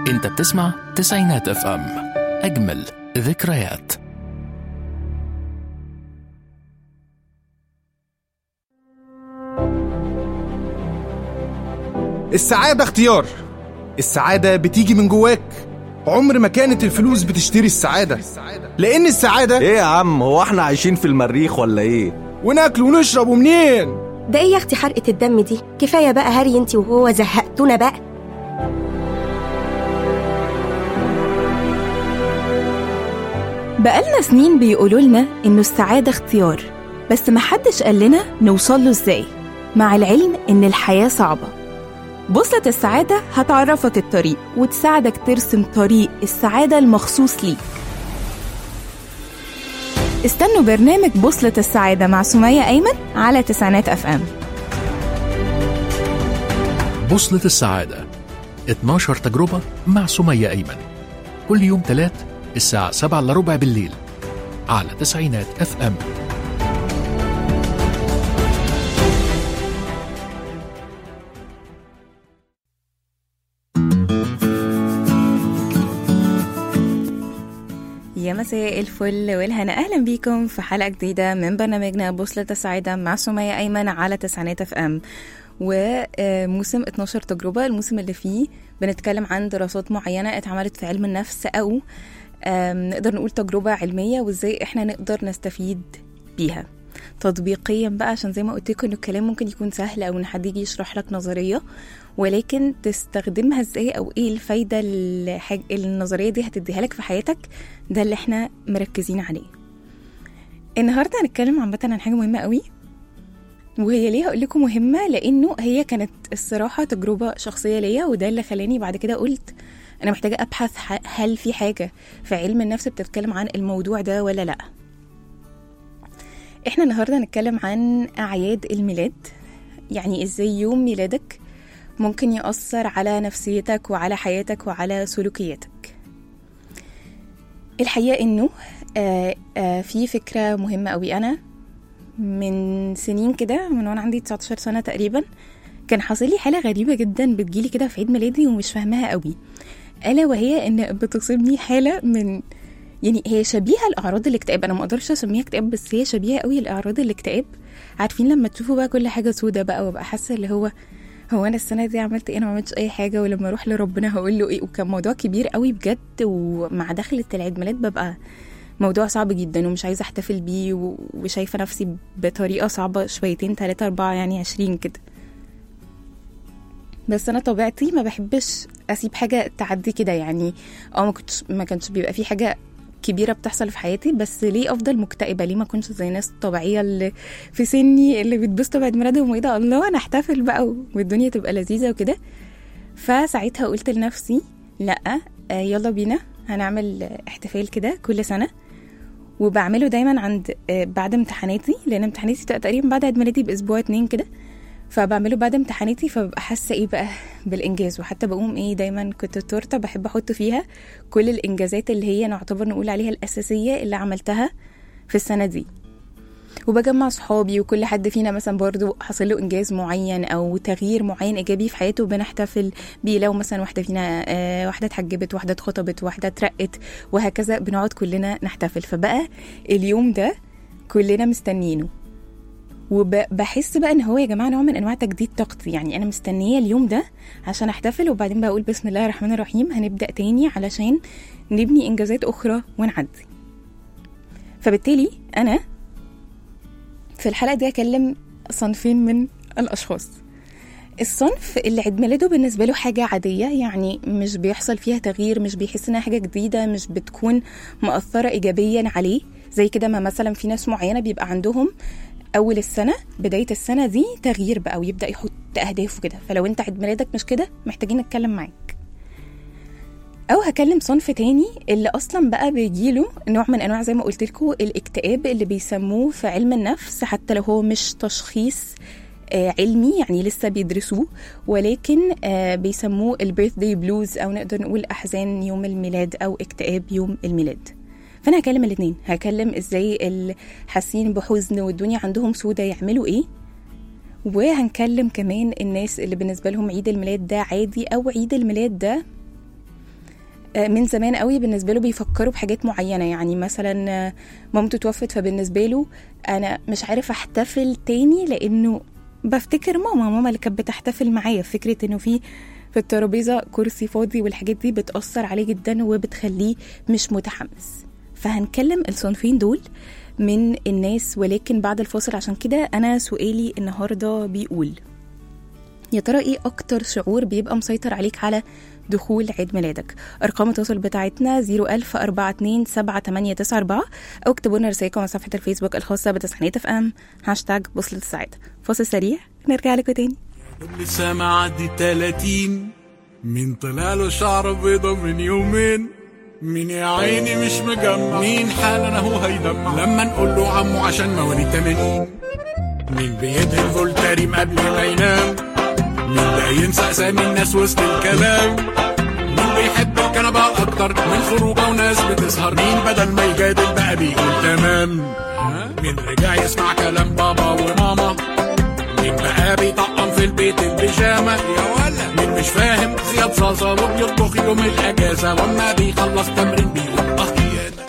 انت بتسمع تسعينات اف ام اجمل ذكريات السعادة اختيار السعادة بتيجي من جواك عمر ما كانت الفلوس بتشتري السعادة لأن السعادة ايه يا عم هو احنا عايشين في المريخ ولا ايه وناكل ونشرب ومنين ده ايه يا اختي حرقة الدم دي كفاية بقى هري انتي وهو زهقتونا بقى بقالنا سنين بيقولوا لنا إنه السعادة اختيار بس محدش قال لنا نوصل له إزاي مع العلم إن الحياة صعبة بوصلة السعادة هتعرفك الطريق وتساعدك ترسم طريق السعادة المخصوص ليك استنوا برنامج بوصلة السعادة مع سمية أيمن على تسعينات أف أم بوصلة السعادة 12 تجربة مع سمية أيمن كل يوم تلات الساعة 7 إلا ربع بالليل على تسعينات اف ام يا مساء الفل والهنا اهلا بيكم في حلقه جديده من برنامجنا بوصله السعاده مع سمية ايمن على تسعينات اف ام وموسم 12 تجربه الموسم اللي فيه بنتكلم عن دراسات معينه اتعملت في علم النفس او آم، نقدر نقول تجربه علميه وازاي احنا نقدر نستفيد بيها تطبيقيا بقى عشان زي ما قلت لكم انه الكلام ممكن يكون سهل او ان حد يجي يشرح لك نظريه ولكن تستخدمها ازاي او ايه الفايده الحاج... النظريه دي هتديها لك في حياتك ده اللي احنا مركزين عليه النهارده هنتكلم عامه عن حاجه مهمه قوي وهي ليه هقول لكم مهمه لانه هي كانت الصراحه تجربه شخصيه ليا وده اللي خلاني بعد كده قلت انا محتاجه ابحث ح- هل في حاجه في علم النفس بتتكلم عن الموضوع ده ولا لا احنا النهارده هنتكلم عن اعياد الميلاد يعني ازاي يوم ميلادك ممكن يأثر على نفسيتك وعلى حياتك وعلى سلوكياتك الحقيقة إنه آه آه في فكرة مهمة أوي أنا من سنين كده من وأنا عندي 19 سنة تقريبا كان حاصل لي حالة غريبة جدا بتجيلي كده في عيد ميلادي ومش فاهماها قوي ألا وهي إن بتصيبني حالة من يعني هي شبيهة لأعراض الاكتئاب أنا ما أقدرش أسميها اكتئاب بس هي شبيهة قوي لأعراض الاكتئاب عارفين لما تشوفوا بقى كل حاجة سودة بقى وابقى حاسة اللي هو هو انا السنه دي عملت ايه انا ما عملتش اي حاجه ولما اروح لربنا هقول له ايه وكان موضوع كبير قوي بجد ومع دخلة العيد ميلاد ببقى موضوع صعب جدا ومش عايزه احتفل بيه و- وشايفه نفسي بطريقه صعبه شويتين تلاتة أربعة يعني عشرين كده بس انا طبيعتي ما بحبش اسيب حاجه تعدي كده يعني اه ما كنتش ما كانش بيبقى في حاجه كبيره بتحصل في حياتي بس ليه افضل مكتئبه ليه ما اكونش زي ناس طبيعيه اللي في سني اللي بيتبسطوا بعيد ميلادهم وايه ده الله انا احتفل بقى والدنيا تبقى لذيذه وكده فساعتها قلت لنفسي لا آه، يلا بينا هنعمل آه، احتفال كده كل سنه وبعمله دايما عند آه، بعد امتحاناتي لان امتحاناتي بتبقى تقريبا بعد عيد ميلادي باسبوع اتنين كده فبعمله بعد امتحاناتي فببقى حاسه ايه بقى بالانجاز وحتى بقوم ايه دايما كنت التورته بحب احط فيها كل الانجازات اللي هي نعتبر نقول عليها الاساسيه اللي عملتها في السنه دي وبجمع صحابي وكل حد فينا مثلا برضو حصل له انجاز معين او تغيير معين ايجابي في حياته بنحتفل بيه لو مثلا واحده فينا آه، واحده اتحجبت واحده اتخطبت واحده اترقت وهكذا بنقعد كلنا نحتفل فبقى اليوم ده كلنا مستنيينه وبحس بقى ان هو يا جماعه نوع من انواع تجديد طاقتي يعني انا مستنيه اليوم ده عشان احتفل وبعدين بقول بسم الله الرحمن الرحيم هنبدا تاني علشان نبني انجازات اخرى ونعدي فبالتالي انا في الحلقه دي اكلم صنفين من الاشخاص الصنف اللي عيد ميلاده بالنسبة له حاجة عادية يعني مش بيحصل فيها تغيير مش بيحس انها حاجة جديدة مش بتكون مؤثرة ايجابيا عليه زي كده ما مثلا في ناس معينة بيبقى عندهم اول السنة بداية السنة دي تغيير بقى ويبدأ يحط اهدافه كده فلو انت عيد ميلادك مش كده محتاجين نتكلم معاك او هكلم صنف تاني اللي اصلا بقى بيجيله نوع من انواع زي ما قلت لكم الاكتئاب اللي بيسموه في علم النفس حتى لو هو مش تشخيص آه، علمي يعني لسه بيدرسوه ولكن آه، بيسموه البيرث داي بلوز او نقدر نقول احزان يوم الميلاد او اكتئاب يوم الميلاد فانا هكلم الاثنين هكلم ازاي اللي حاسين بحزن والدنيا عندهم سودة يعملوا ايه وهنكلم كمان الناس اللي بالنسبه لهم عيد الميلاد ده عادي او عيد الميلاد ده آه، من زمان قوي بالنسبه له بيفكروا بحاجات معينه يعني مثلا آه، مامته توفت فبالنسبه له انا مش عارف احتفل تاني لانه بفتكر ماما ماما اللي كانت بتحتفل معايا فكره انه في في الترابيزه كرسي فاضي والحاجات دي بتاثر عليه جدا وبتخليه مش متحمس فهنكلم الصنفين دول من الناس ولكن بعد الفاصل عشان كده انا سؤالي النهارده بيقول يا ترى ايه اكتر شعور بيبقى مسيطر عليك على دخول عيد ميلادك ارقام التواصل بتاعتنا 010427894 او اكتبوا لنا رسائلكم على صفحه الفيسبوك الخاصه بتسعينات اف ام هاشتاج بوصله السعاده فاصل سريع نرجع لكم تاني لسه معدي 30 مين طلع له شعر بيضة من يومين مين يا عيني مش مجمع مين حالا اهو هيدمع لما نقول له عمو عشان مواليد 80 مين بيدهن فولتاريم قبل ما ينام مين ده ينسى اسامي الناس وسط الكلام مين بيحب الكنبة اكتر من خروجه وناس بتسهر مين بدل ما يجادل بقى بيقول تمام مين رجع يسمع كلام بابا وماما مين بقى بيطقم في البيت البيجامة يا ولا مين مش فاهم زياد صلصة وبيطبخ يوم الأجازة وأما بيخلص تمرين بيقول أه يانا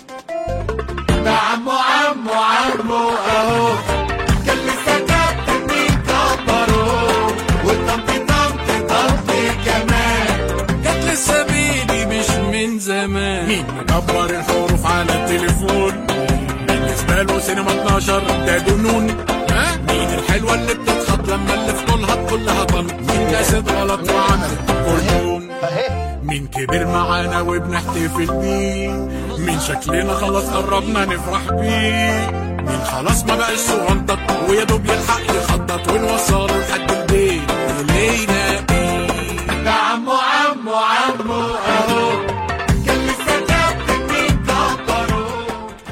ده عمو عمو عمو أهو كان لسه كابتن مين كبره والطمطي طمطي طمطي كمان جت لسه بيدي مش من زمان مين مكبر الحروف على التليفون بالنسبة له سينما 12 ده جنون ها مين الحلوة اللي بتتخط لما اللي في طولها كلها طن مين داست غلط وعملت كرتون مين كبر معانا وبنحتفل بيه مين شكلنا خلاص قربنا نفرح بيه مين خلاص ما بقاش صغنطط ويا دوب يلحق يخطط ونوصله لحد البيت ولينا بيه ده عمو عمو عمو اهو كان لسه كابتن مين كبره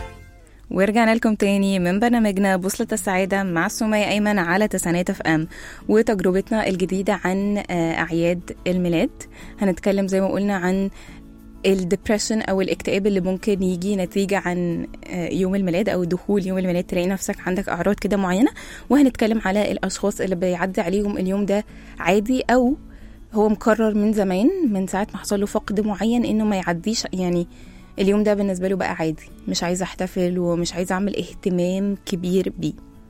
ورجعنا لكم تاني من برنامجنا بوصلة السعادة مع سمية أيمن على تسعينات اف ام وتجربتنا الجديدة عن آه، أعياد الميلاد هنتكلم زي ما قلنا عن الدبريشن او الاكتئاب اللي ممكن يجي نتيجه عن آه، يوم الميلاد او دخول يوم الميلاد تلاقي نفسك عندك اعراض كده معينه وهنتكلم على الاشخاص اللي بيعدي عليهم اليوم ده عادي او هو مقرر من زمان من ساعه ما حصل له فقد معين انه ما يعديش يعني اليوم ده بالنسبه له بقى عادي مش عايزه احتفل ومش عايزه اعمل اهتمام كبير بيه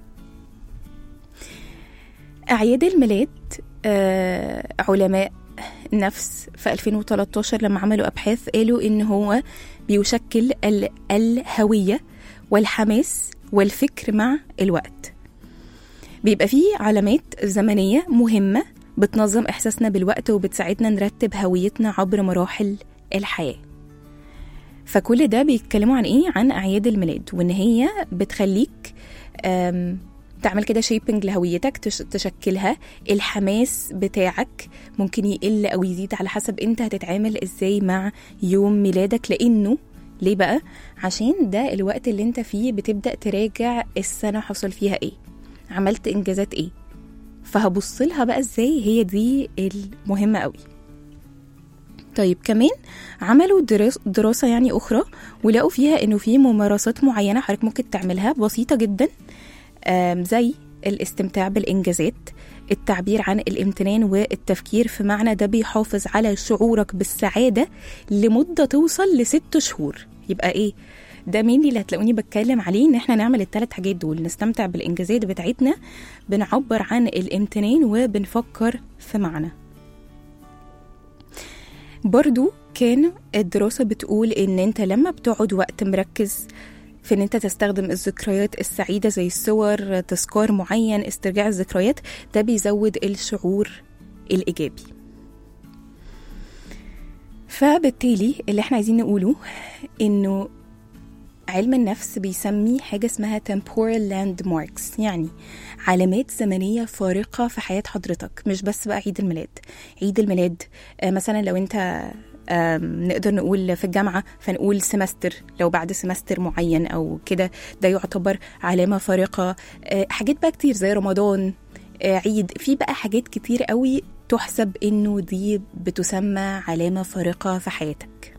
اعياد الميلاد آه علماء نفس في 2013 لما عملوا ابحاث قالوا ان هو بيشكل ال- الهويه والحماس والفكر مع الوقت بيبقى فيه علامات زمنيه مهمه بتنظم احساسنا بالوقت وبتساعدنا نرتب هويتنا عبر مراحل الحياه فكل ده بيتكلموا عن ايه عن اعياد الميلاد وان هي بتخليك أم، تعمل كده شيبنج لهويتك تش- تشكلها الحماس بتاعك ممكن يقل او يزيد على حسب انت هتتعامل ازاي مع يوم ميلادك لانه ليه بقى عشان ده الوقت اللي انت فيه بتبدا تراجع السنه حصل فيها ايه عملت انجازات ايه فهبص لها بقى ازاي هي دي المهمه قوي طيب كمان عملوا درس دراسة يعني أخرى ولقوا فيها إنه في ممارسات معينة حضرتك ممكن تعملها بسيطة جدا آم، زي الاستمتاع بالإنجازات التعبير عن الامتنان والتفكير في معنى ده بيحافظ على شعورك بالسعادة لمدة توصل لست شهور يبقى إيه؟ ده مين اللي هتلاقوني بتكلم عليه ان احنا نعمل الثلاث حاجات دول نستمتع بالانجازات بتاعتنا بنعبر عن الامتنان وبنفكر في معنى برضو كان الدراسة بتقول إن أنت لما بتقعد وقت مركز في إن أنت تستخدم الذكريات السعيدة زي الصور تذكار معين استرجاع الذكريات ده بيزود الشعور الإيجابي فبالتالي اللي احنا عايزين نقوله إنه علم النفس بيسمي حاجة اسمها temporal landmarks يعني علامات زمنية فارقة في حياة حضرتك مش بس بقى عيد الميلاد عيد الميلاد آه، مثلا لو انت آم، نقدر نقول في الجامعة فنقول سمستر لو بعد سمستر معين أو كده ده يعتبر علامة فارقة آه، حاجات بقى كتير زي رمضان آه، عيد في بقى حاجات كتير قوي تحسب انه دي بتسمى علامة فارقة في حياتك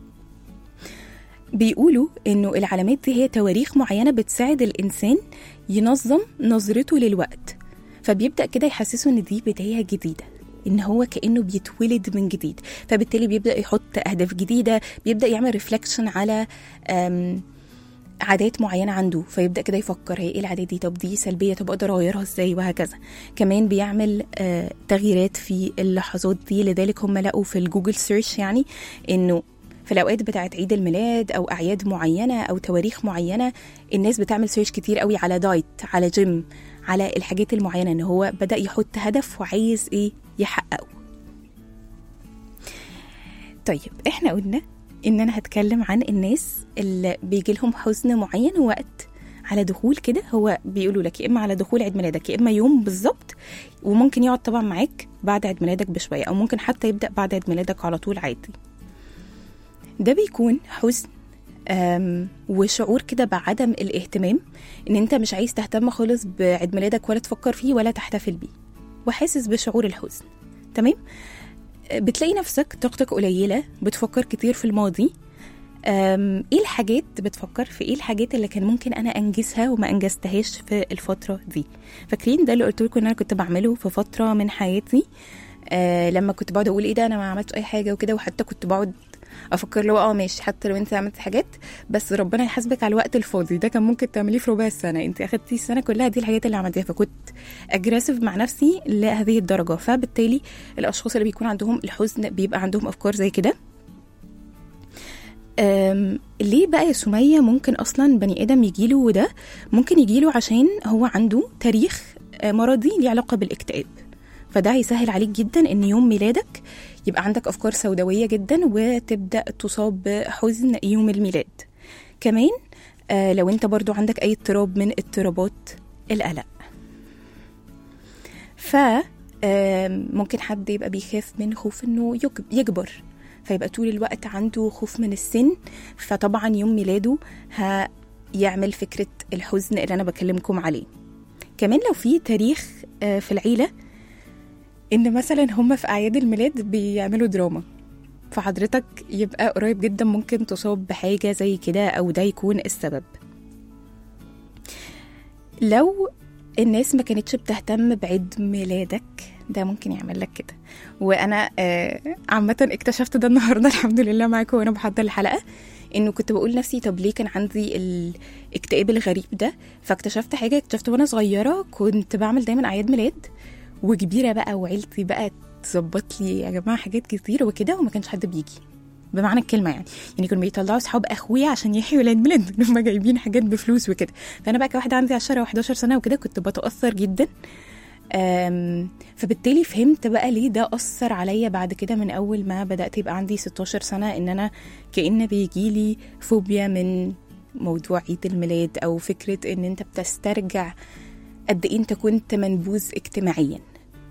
بيقولوا انه العلامات دي هي تواريخ معينه بتساعد الانسان ينظم نظرته للوقت فبيبدا كده يحسسه ان دي بدايه جديده ان هو كانه بيتولد من جديد فبالتالي بيبدا يحط اهداف جديده بيبدا يعمل ريفلكشن على أم عادات معينه عنده فيبدا كده يفكر هي ايه العادات دي طب دي سلبيه طب اقدر اغيرها ازاي وهكذا كمان بيعمل آه تغييرات في اللحظات دي لذلك هم لقوا في الجوجل سيرش يعني انه في الاوقات بتاعت عيد الميلاد او اعياد معينه او تواريخ معينه الناس بتعمل سيرش كتير قوي على دايت على جيم على الحاجات المعينه ان هو بدا يحط هدف وعايز ايه يحققه طيب احنا قلنا ان انا هتكلم عن الناس اللي بيجي لهم حزن معين وقت على دخول كده هو بيقولوا لك يا اما على دخول عيد ميلادك يا اما يوم بالظبط وممكن يقعد طبعا معاك بعد عيد ميلادك بشويه او ممكن حتى يبدا بعد عيد ميلادك على طول عادي ده بيكون حزن أم، وشعور كده بعدم الاهتمام ان انت مش عايز تهتم خالص بعيد ميلادك ولا تفكر فيه ولا تحتفل بيه وحاسس بشعور الحزن تمام بتلاقي نفسك طاقتك قليلة بتفكر كتير في الماضي أم، ايه الحاجات بتفكر في ايه الحاجات اللي كان ممكن انا انجزها وما انجزتهاش في الفترة دي فاكرين ده اللي قلت لكم ان انا كنت بعمله في فترة من حياتي آه لما كنت بقعد اقول ايه ده انا ما عملتش اي حاجة وكده وحتى كنت بقعد افكر له اه ماشي حتى لو انت عملت حاجات بس ربنا يحاسبك على الوقت الفاضي ده كان ممكن تعمليه في ربع السنه انت اخدتي السنه كلها دي الحاجات اللي عملتيها فكنت اجريسيف مع نفسي لهذه الدرجه فبالتالي الاشخاص اللي بيكون عندهم الحزن بيبقى عندهم افكار زي كده أم، ليه بقى يا سمية ممكن أصلا بني آدم يجيله وده ممكن يجيله عشان هو عنده تاريخ آه، مرضي ليه علاقة بالاكتئاب فده هيسهل عليك جدا ان يوم ميلادك يبقى عندك افكار سوداويه جدا وتبدا تصاب بحزن يوم الميلاد كمان آه لو انت برضو عندك اي اضطراب من اضطرابات القلق ف آم، ممكن حد يبقى بيخاف من خوف انه يك- يكبر فيبقى طول الوقت عنده خوف من السن فطبعا يوم ميلاده هيعمل فكرة الحزن اللي أنا بكلمكم عليه كمان لو في تاريخ آه، في العيلة ان مثلا هم في اعياد الميلاد بيعملوا دراما فحضرتك يبقى قريب جدا ممكن تصاب بحاجه زي كده او ده يكون السبب لو الناس ما كانتش بتهتم بعيد ميلادك ده ممكن يعمل لك كده وانا آه، عامه اكتشفت ده النهارده الحمد لله معاكم وانا بحضر الحلقه انه كنت بقول لنفسي طب ليه كان عندي الاكتئاب الغريب ده فاكتشفت حاجه اكتشفت وانا صغيره كنت بعمل دايما اعياد ميلاد وكبيره بقى وعيلتي بقى تظبط لي يا جماعه حاجات كتير وكده وما كانش حد بيجي بمعنى الكلمه يعني يعني كانوا بيطلعوا اصحاب اخويا عشان يحيوا العيد ميلاد ان هم جايبين حاجات بفلوس وكده فانا بقى كواحده عندي 10 و11 سنه وكده كنت بتاثر جدا أم، فبالتالي فهمت بقى ليه ده اثر عليا بعد كده من اول ما بدات يبقى عندي 16 سنه ان انا كان بيجيلي فوبيا من موضوع عيد الميلاد او فكره ان انت بتسترجع قد ايه انت كنت منبوذ اجتماعيا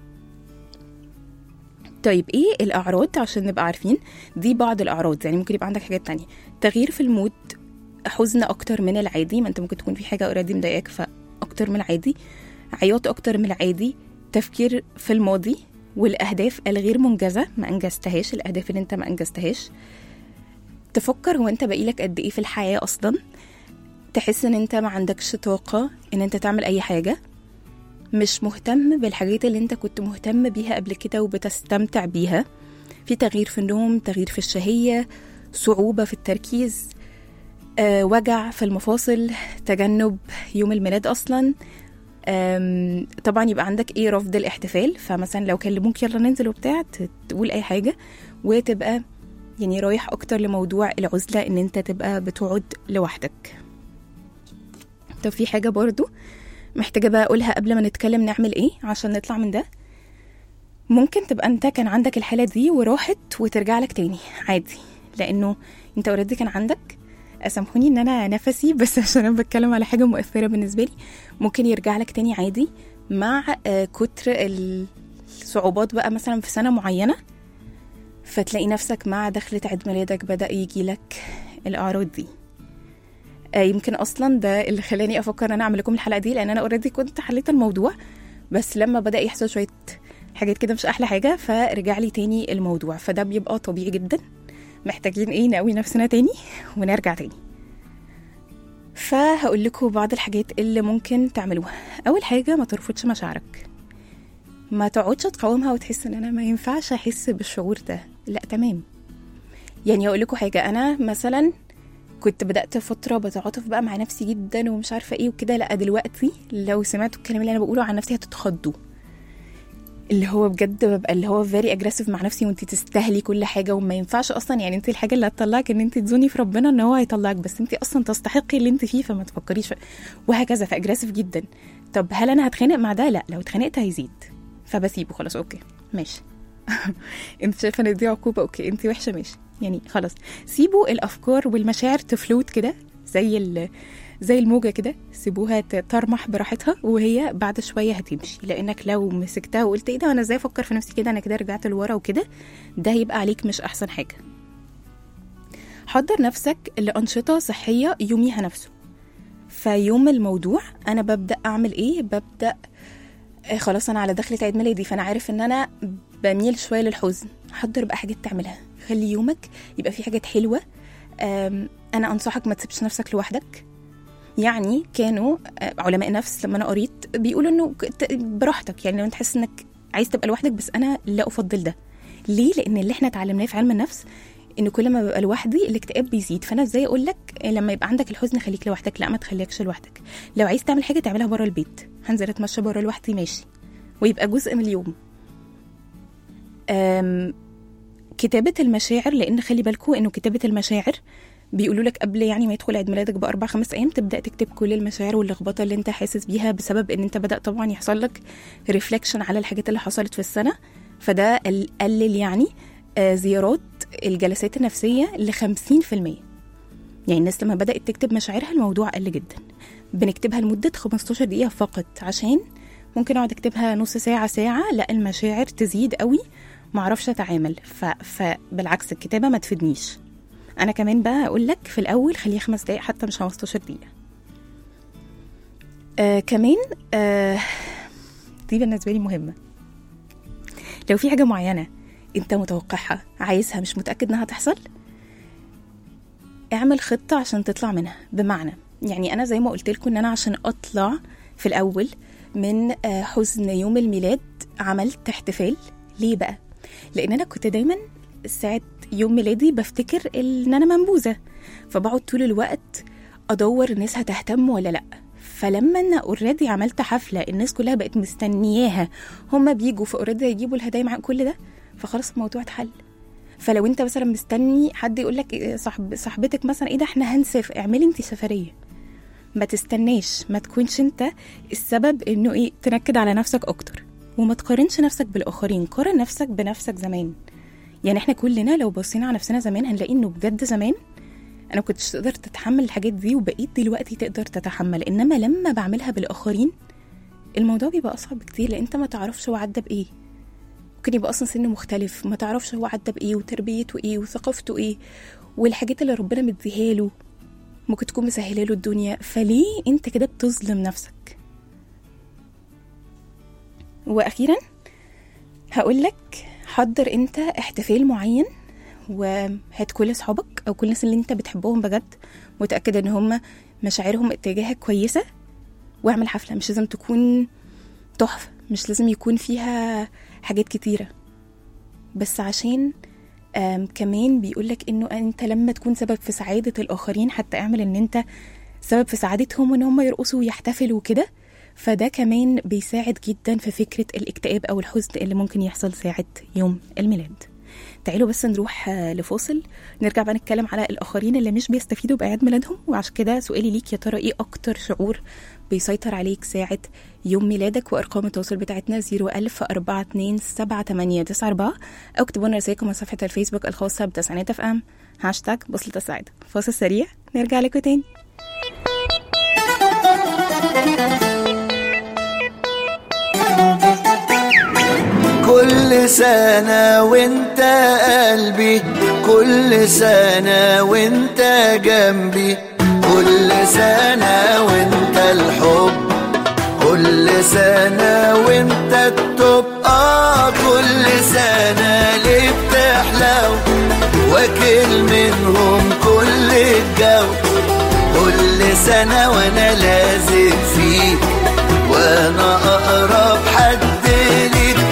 طيب ايه الاعراض عشان نبقى عارفين دي بعض الاعراض يعني ممكن يبقى عندك حاجات تانية تغيير في المود حزن اكتر من العادي ما انت ممكن تكون في حاجه اوريدي مضايقاك فاكتر من العادي عياط اكتر من العادي تفكير في الماضي والاهداف الغير منجزه ما انجزتهاش الاهداف اللي انت ما انجزتهاش تفكر هو انت باقيلك قد ايه في الحياه اصلا تحس ان انت ما عندكش طاقه ان انت تعمل اي حاجه مش مهتم بالحاجات اللي انت كنت مهتم بيها قبل كده وبتستمتع بيها في تغيير في النوم تغيير في الشهية صعوبة في التركيز آه، وجع في المفاصل تجنب يوم الميلاد أصلا آم، طبعا يبقى عندك ايه رفض الاحتفال فمثلا لو كلموك يلا ننزل وبتاع ت- تقول اي حاجة وتبقى يعني رايح اكتر لموضوع العزلة ان انت تبقى بتقعد لوحدك طب في حاجة برضو محتاجة بقى أقولها قبل ما نتكلم نعمل إيه عشان نطلع من ده ممكن تبقى أنت كان عندك الحالة دي وراحت وترجع لك تاني عادي لأنه أنت اوريدي كان عندك سامحوني ان انا نفسي بس عشان انا بتكلم على حاجه مؤثره بالنسبه لي ممكن يرجع لك تاني عادي مع آه، كتر الصعوبات بقى مثلا في سنه معينه فتلاقي نفسك مع دخلة عيد ميلادك بدأ يجي لك الأعراض دي آه، يمكن اصلا ده اللي خلاني افكر ان انا اعمل لكم الحلقه دي لان انا اوريدي كنت حليت الموضوع بس لما بدا يحصل شويه حاجات كده مش احلى حاجه فرجع لي تاني الموضوع فده بيبقى طبيعي جدا محتاجين ايه نقوي نفسنا تاني ونرجع تاني فهقول لكم بعض الحاجات اللي ممكن تعملوها اول حاجه ما ترفضش مشاعرك ما تقعدش تقاومها وتحس ان انا ما ينفعش احس بالشعور ده لا تمام يعني اقول لكم حاجه انا مثلا كنت بدات فتره بتعاطف بقى مع نفسي جدا ومش عارفه ايه وكده لا دلوقتي لو سمعتوا الكلام اللي انا بقوله عن نفسي هتتخضوا اللي هو بجد ببقى اللي هو فيري اجريسيف مع نفسي وانت تستاهلي كل حاجه وما ينفعش اصلا يعني انت الحاجه اللي هتطلعك ان انت تزوني في ربنا ان هو هيطلعك بس انت اصلا تستحقي اللي انت فيه فما تفكريش في- وهكذا فاجريسيف جدا طب هل انا هتخانق مع ده لا لو اتخانقت هيزيد فبسيبه خلاص اوكي ماشي انت شايفه ان دي عقوبه اوكي انت وحشه ماشي يعني خلاص سيبوا الافكار والمشاعر تفلوت كده زي ال زي الموجة كده سيبوها ت- ترمح براحتها وهي بعد شوية هتمشي لأنك لو مسكتها وقلت ايه ده أنا ازاي أفكر في نفسي كده أنا كده رجعت لورا وكده ده هيبقى عليك مش أحسن حاجة حضر نفسك لأنشطة صحية يوميها نفسه فيوم الموضوع أنا ببدأ أعمل ايه ببدأ آه، خلاص انا على دخلة عيد ميلادي فانا عارف ان انا بميل شويه للحزن حضر بقى حاجات تعملها خلي يومك يبقى فيه حاجات حلوه آم، انا انصحك ما تسيبش نفسك لوحدك يعني كانوا آه، علماء نفس لما انا قريت بيقولوا انه ك- ت- براحتك يعني لو انت حاسس انك عايز تبقى لوحدك بس انا لا افضل ده ليه لان اللي احنا اتعلمناه في علم النفس ان كل ما ببقى لوحدي الاكتئاب بيزيد فانا ازاي اقول لك لما يبقى عندك الحزن خليك لوحدك لا ما تخليكش لوحدك لو عايز تعمل حاجه تعملها بره البيت هنزل اتمشى بره لوحدي ماشي ويبقى جزء من اليوم أم كتابة المشاعر لأن خلي بالكم إنه كتابة المشاعر بيقولوا لك قبل يعني ما يدخل عيد ميلادك بأربع خمس أيام تبدأ تكتب كل المشاعر واللخبطة اللي أنت حاسس بيها بسبب إن أنت بدأ طبعا يحصل لك ريفليكشن على الحاجات اللي حصلت في السنة فده ال- قلل يعني آه، زيارات الجلسات النفسية ل 50% يعني الناس لما بدأت تكتب مشاعرها الموضوع قل جدا بنكتبها لمدة 15 دقيقة فقط عشان ممكن اقعد اكتبها نص ساعة ساعة لا المشاعر تزيد قوي معرفش اتعامل ف... فبالعكس الكتابة ما تفيدنيش انا كمان بقى اقول لك في الاول خليها خمس دقايق حتى مش 15 دقيقة آه كمان آه دي بالنسبة لي مهمة لو في حاجة معينة انت متوقعها عايزها مش متأكد انها تحصل اعمل خطة عشان تطلع منها بمعنى يعني انا زي ما قلت لكم ان انا عشان اطلع في الاول من آه، حزن يوم الميلاد عملت احتفال ليه بقى لان انا كنت دايما ساعة يوم ميلادي بفتكر ان انا منبوذة فبقعد طول الوقت ادور الناس هتهتم ولا لا فلما انا اوريدي عملت حفله الناس كلها بقت مستنياها هما بيجوا فاوريدي يجيبوا الهدايا معاهم كل ده فخلاص الموضوع اتحل فلو انت مثلا مستني حد يقول لك صاحب صاحبتك مثلا ايه ده احنا هنسافر اعملي انت سفريه ما تستناش ما تكونش انت السبب انه ايه تنكد على نفسك اكتر وما تقارنش نفسك بالاخرين قارن نفسك بنفسك زمان يعني احنا كلنا لو بصينا على نفسنا زمان هنلاقي انه بجد زمان انا ما كنتش تقدر تتحمل الحاجات دي وبقيت دلوقتي تقدر تتحمل انما لما بعملها بالاخرين الموضوع بيبقى اصعب بكتير لان انت ما تعرفش هو عدى بايه ممكن يبقى اصلا سنه مختلف ما تعرفش هو عدى بايه وتربيته ايه وثقافته ايه والحاجات اللي ربنا مديها له ممكن تكون مسهله له الدنيا فليه انت كده بتظلم نفسك واخيرا هقول لك حضر انت احتفال معين وهات كل اصحابك او كل الناس اللي انت بتحبهم بجد متاكد ان هم مشاعرهم اتجاهك كويسه واعمل حفله مش لازم تكون تحفه مش لازم يكون فيها حاجات كتيره بس عشان آم، كمان بيقولك انه انت لما تكون سبب في سعاده الاخرين حتى اعمل ان انت سبب في سعادتهم ان هم يرقصوا ويحتفلوا وكده فده كمان بيساعد جدا في فكره الاكتئاب او الحزن اللي ممكن يحصل ساعه يوم الميلاد تعالوا بس نروح آه، لفاصل نرجع بقى نتكلم على الاخرين اللي مش بيستفيدوا باعياد ميلادهم وعشان كده سؤالي ليك يا ترى ايه اكتر شعور بيسيطر عليك ساعة يوم ميلادك وأرقام التواصل بتاعتنا 01000 42 7894 أو اكتبوا لنا رسائلكم على صفحة الفيسبوك الخاصة بتسعينات اف ام هاشتاج بوصلة السعادة فاصل سريع نرجع لكم تاني كل سنة وانت قلبي كل سنة وانت جنبي كل سنة وانت الحب كل سنة وانت التوب اه كل سنة ليه بتحلو واكل منهم كل الجو كل سنة وانا لازق فيك وانا اقرب حد ليك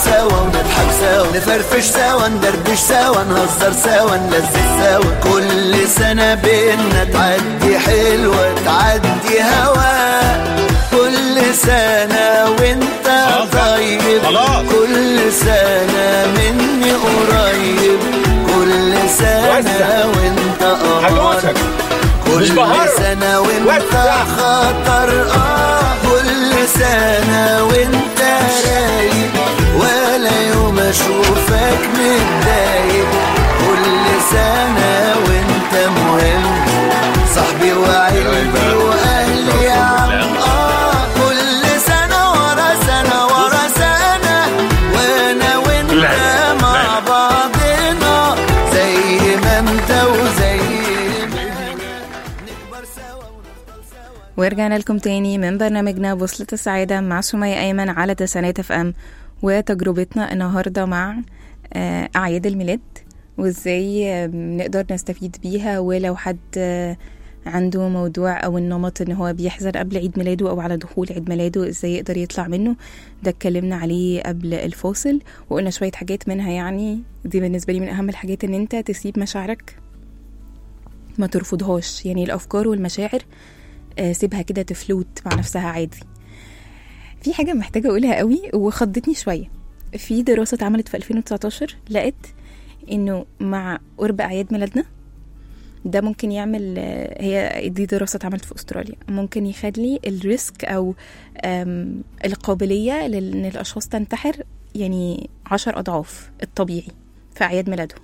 سوا ونضحك سوا نفرفش سوا ندردش سوا نهزر سوا نلذذ سوا كل سنة بينا تعدي حلوة تعدي هوا كل سنة وانت طيب كل سنة مني قريب كل سنة وانت قمر كل سنة وانت خطر اه كل سنة وانت رايق ولا يوم اشوفك متضايق كل سنة وانت مهم صاحبي وعيلتي واهلي يا عم اه كل سنة ورا سنة ورا سنة وانا وانت مع بعضنا زي ما انت وزي ما انا نكبر سوا ونفضل سوا ورجعنا لكم تاني من برنامجنا بوصلة السعادة مع سمية أيمن على تسعينات اف ام وتجربتنا النهاردة مع آه، أعياد الميلاد وازاي آه، نقدر نستفيد بيها ولو حد آه، عنده موضوع او النمط ان هو بيحزن قبل عيد ميلاده او على دخول عيد ميلاده ازاي يقدر يطلع منه ده اتكلمنا عليه قبل الفاصل وقلنا شوية حاجات منها يعني دي بالنسبة لي من اهم الحاجات ان انت تسيب مشاعرك ما ترفضهاش يعني الافكار والمشاعر آه، سيبها كده تفلوت مع نفسها عادي في حاجة محتاجة أقولها قوي وخضتني شوية في دراسة اتعملت في 2019 لقت إنه مع قرب أعياد ميلادنا ده ممكن يعمل آه، هي دي دراسة اتعملت في أستراليا ممكن يخلي الريسك أو آم، القابلية لأن الأشخاص تنتحر يعني عشر أضعاف الطبيعي في أعياد ميلادهم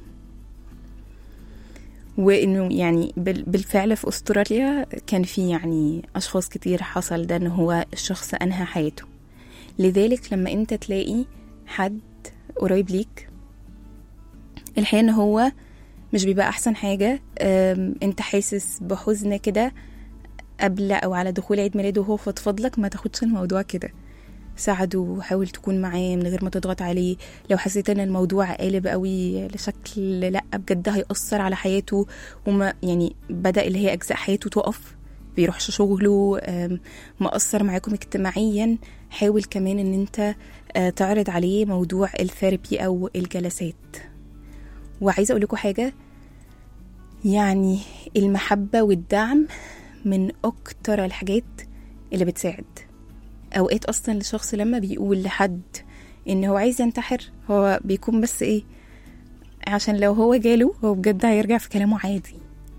وانه يعني بال- بالفعل في استراليا كان في يعني اشخاص كتير حصل ده ان هو الشخص انهى حياته لذلك لما انت تلاقي حد قريب ليك الحقيقه ان هو مش بيبقى احسن حاجه أم، انت حاسس بحزن كده قبل او على دخول عيد ميلاده وهو فضفض لك ما تاخدش الموضوع كده ساعده وحاول تكون معاه من غير ما تضغط عليه لو حسيت ان الموضوع قالب قوي لشكل لا بجد هيأثر على حياته وما يعني بدأ اللي هي أجزاء حياته تقف بيروحش شغله أم، مأثر معاكم اجتماعيا حاول كمان ان انت آه، تعرض عليه موضوع الثيرابي او الجلسات وعايزه اقول لكم حاجه يعني المحبه والدعم من اكتر الحاجات اللي بتساعد اوقات اصلا الشخص لما بيقول لحد ان هو عايز ينتحر هو بيكون بس ايه عشان لو هو جاله هو بجد هيرجع في كلامه عادي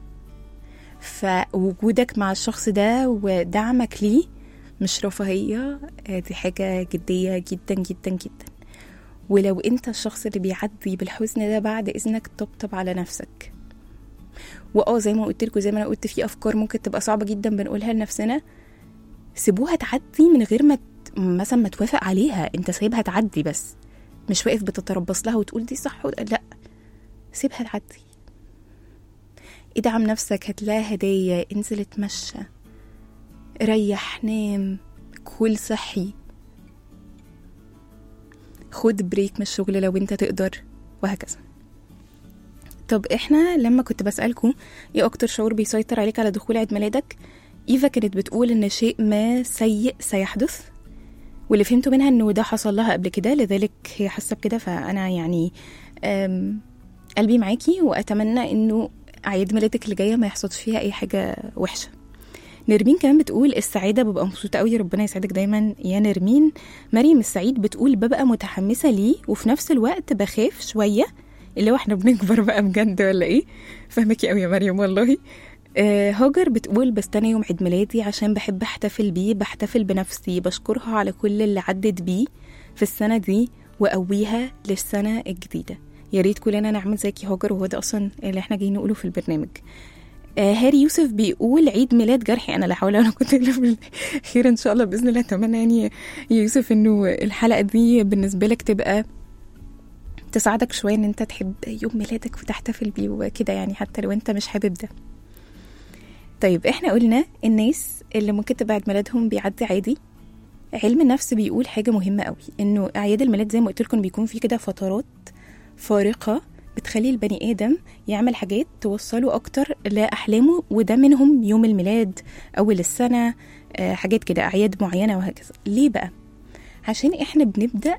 فوجودك مع الشخص ده ودعمك ليه مش رفاهية آه، دي حاجة جدية جدا جدا جدا ولو انت الشخص اللي بيعدي بالحزن ده بعد اذنك طبطب على نفسك واه زي ما قلت لكم زي ما انا قلت في افكار ممكن تبقى صعبه جدا بنقولها لنفسنا سيبوها تعدي من غير ما ت- مثلا ما توافق عليها انت سايبها تعدي بس مش واقف بتتربص لها وتقول دي صح ولا- لا سيبها تعدي ادعم نفسك هات لها هدايا انزل اتمشى ريح نام كل صحي خد بريك من الشغل لو انت تقدر وهكذا طب احنا لما كنت بسألكم ايه اكتر شعور بيسيطر عليك على دخول عيد ميلادك ايفا كانت بتقول ان شيء ما سيء سيحدث واللي فهمته منها انه ده حصل لها قبل كده لذلك هي حاسه بكده فانا يعني أم، قلبي معاكي واتمنى انه اعياد ميلادك اللي جايه ما يحصلش فيها اي حاجه وحشه نرمين كمان بتقول السعادة ببقى مبسوطة قوي ربنا يسعدك دايما يا نرمين مريم السعيد بتقول ببقى متحمسة ليه وفي نفس الوقت بخاف شوية اللي هو احنا بنكبر بقى بجد ولا ايه فاهمكي قوي يا مريم والله آه هاجر بتقول بستنى يوم عيد ميلادي عشان بحب احتفل بيه بحتفل بنفسي بشكرها على كل اللي عدت بيه في السنة دي وأقويها للسنة الجديدة يا ريت كلنا نعمل زيك يا هاجر وهو ده أصلا اللي احنا جايين نقوله في البرنامج آه هاري يوسف بيقول عيد ميلاد جرحي انا لا حول ولا قوه الا بالله خير ان شاء الله باذن الله اتمنى يعني يا يوسف انه الحلقه دي بالنسبه لك تبقى تساعدك شويه ان انت تحب يوم ميلادك وتحتفل بيه وكده يعني حتى لو انت مش حابب ده طيب احنا قلنا الناس اللي ممكن تبقى عيد ميلادهم بيعدي عادي علم النفس بيقول حاجه مهمه قوي انه اعياد الميلاد زي ما قلت لكم بيكون في كده فترات فارقه بتخلي البني ادم يعمل حاجات توصله اكتر لاحلامه وده منهم يوم الميلاد اول السنه آه، حاجات كده اعياد معينه وهكذا ليه بقى عشان احنا بنبدا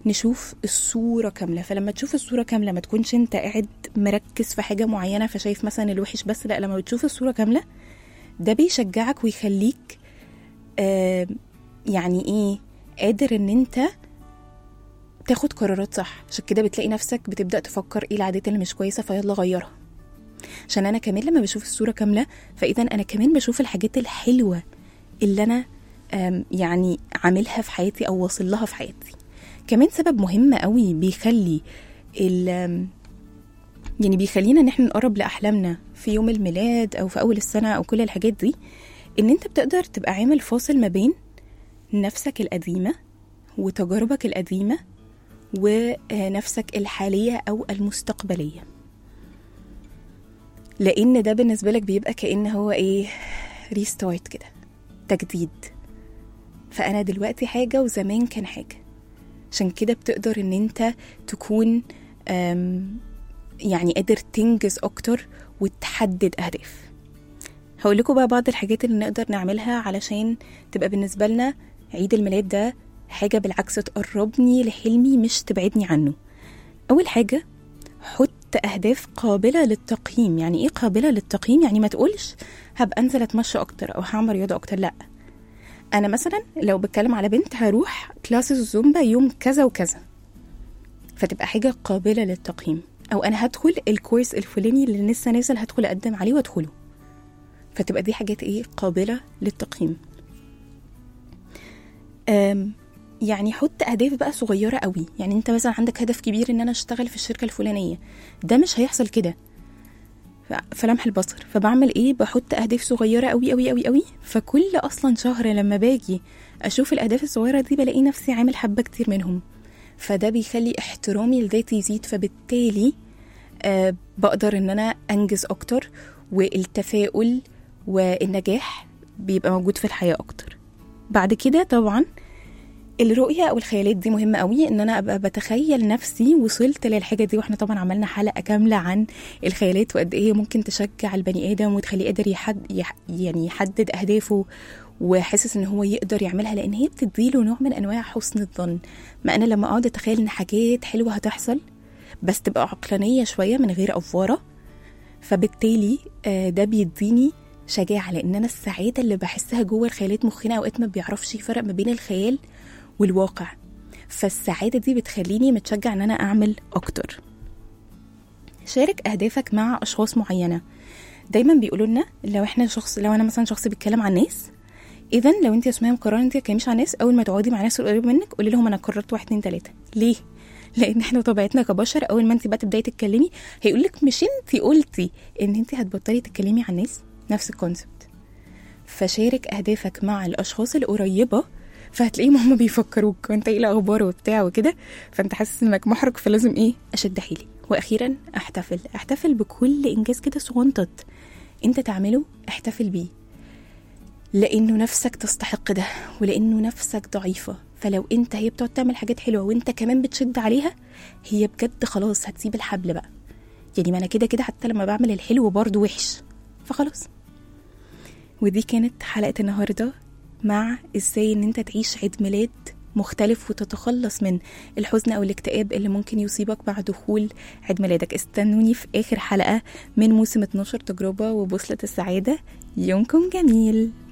نشوف الصورة كاملة فلما تشوف الصورة كاملة ما تكونش انت قاعد مركز في حاجة معينة فشايف مثلا الوحش بس لا لما بتشوف الصورة كاملة ده بيشجعك ويخليك آه يعني ايه قادر ان انت تاخد قرارات صح عشان كده بتلاقي نفسك بتبدأ تفكر ايه العادات اللي مش كويسة فيلا غيرها عشان انا كمان لما بشوف الصورة كاملة فاذا انا كمان بشوف الحاجات الحلوة اللي انا آم، يعني عاملها في حياتي او واصل لها في حياتي كمان سبب مهم قوي بيخلي ال آم، يعني بيخلينا ان احنا نقرب لاحلامنا في يوم الميلاد او في اول السنه او كل الحاجات دي ان انت بتقدر تبقى عامل فاصل ما بين نفسك القديمه وتجاربك القديمه ونفسك الحاليه او المستقبليه لان ده بالنسبه لك بيبقى كأن هو ايه ريستارت كده تجديد فانا دلوقتي حاجه وزمان كان حاجه عشان كده بتقدر ان انت تكون أم، يعني قادر تنجز اكتر وتحدد اهداف هقول لكم بقى بعض الحاجات اللي نقدر نعملها علشان تبقى بالنسبه لنا عيد الميلاد ده حاجه بالعكس تقربني لحلمي مش تبعدني عنه اول حاجه حط اهداف قابله للتقييم يعني ايه قابله للتقييم يعني ما تقولش هبقى انزل اتمشى اكتر او هعمل رياضه اكتر لا انا مثلا لو بتكلم على بنت هروح كلاس الزومبا يوم كذا وكذا فتبقى حاجه قابله للتقييم او انا هدخل الكورس الفلاني اللي لسه نازل هدخل اقدم عليه وادخله فتبقى دي حاجات ايه قابله للتقييم أم يعني حط اهداف بقى صغيره قوي يعني انت مثلا عندك هدف كبير ان انا اشتغل في الشركه الفلانيه ده مش هيحصل كده ف- في لمح البصر فبعمل ايه بحط اهداف صغيره قوي قوي قوي قوي فكل اصلا شهر لما باجي اشوف الاهداف الصغيره دي بلاقي نفسي عامل حبه كتير منهم فده بيخلي احترامي لذاتي يزيد فبالتالي آه بقدر ان انا انجز اكتر والتفاؤل والنجاح بيبقى موجود في الحياه اكتر بعد كده طبعا الرؤية أو الخيالات دي مهمة قوي إن أنا أبقى بتخيل نفسي وصلت للحاجة دي وإحنا طبعا عملنا حلقة كاملة عن الخيالات وقد إيه ممكن تشجع البني آدم وتخليه قادر يحد يح يعني يحدد أهدافه وحاسس إن هو يقدر يعملها لأن هي بتديله نوع من أنواع حسن الظن ما أنا لما أقعد أتخيل إن حاجات حلوة هتحصل بس تبقى عقلانية شوية من غير أفوارة فبالتالي آه، ده بيديني شجاعة لأن أنا السعادة اللي بحسها جوه الخيالات مخنا أوقات ما بيعرفش يفرق ما بين الخيال والواقع فالسعادة دي بتخليني متشجع ان انا اعمل اكتر شارك اهدافك مع اشخاص معينة دايما بيقولوا لنا لو احنا شخص لو انا مثلا شخص بيتكلم عن ناس اذا لو انت اسمها مقرره انت تتكلميش عن ناس اول ما تقعدي مع ناس قريبه منك قولي لهم انا قررت واحد اتنين تلاته ليه لان احنا طبيعتنا كبشر اول ما انت بقى تبداي تتكلمي هيقول لك مش انت قلتي ان انت هتبطلي تتكلمي عن ناس نفس الكونسبت فشارك اهدافك مع الاشخاص القريبه فهتلاقيهم هم بيفكروك وانت ايه الاخبار وبتاع وكده فانت حاسس انك محرج فلازم ايه اشد حيلي واخيرا احتفل احتفل بكل انجاز كده صغنطط انت تعمله احتفل بيه لانه نفسك تستحق ده ولانه نفسك ضعيفه فلو انت هي بتقعد تعمل حاجات حلوه وانت كمان بتشد عليها هي بجد خلاص هتسيب الحبل بقى يعني ما انا كده كده حتى لما بعمل الحلو برضه وحش فخلاص ودي كانت حلقه النهارده مع ازاي ان انت تعيش عيد ميلاد مختلف وتتخلص من الحزن او الاكتئاب اللي ممكن يصيبك بعد دخول عيد ميلادك استنوني في اخر حلقه من موسم 12 تجربه وبوصله السعاده يومكم جميل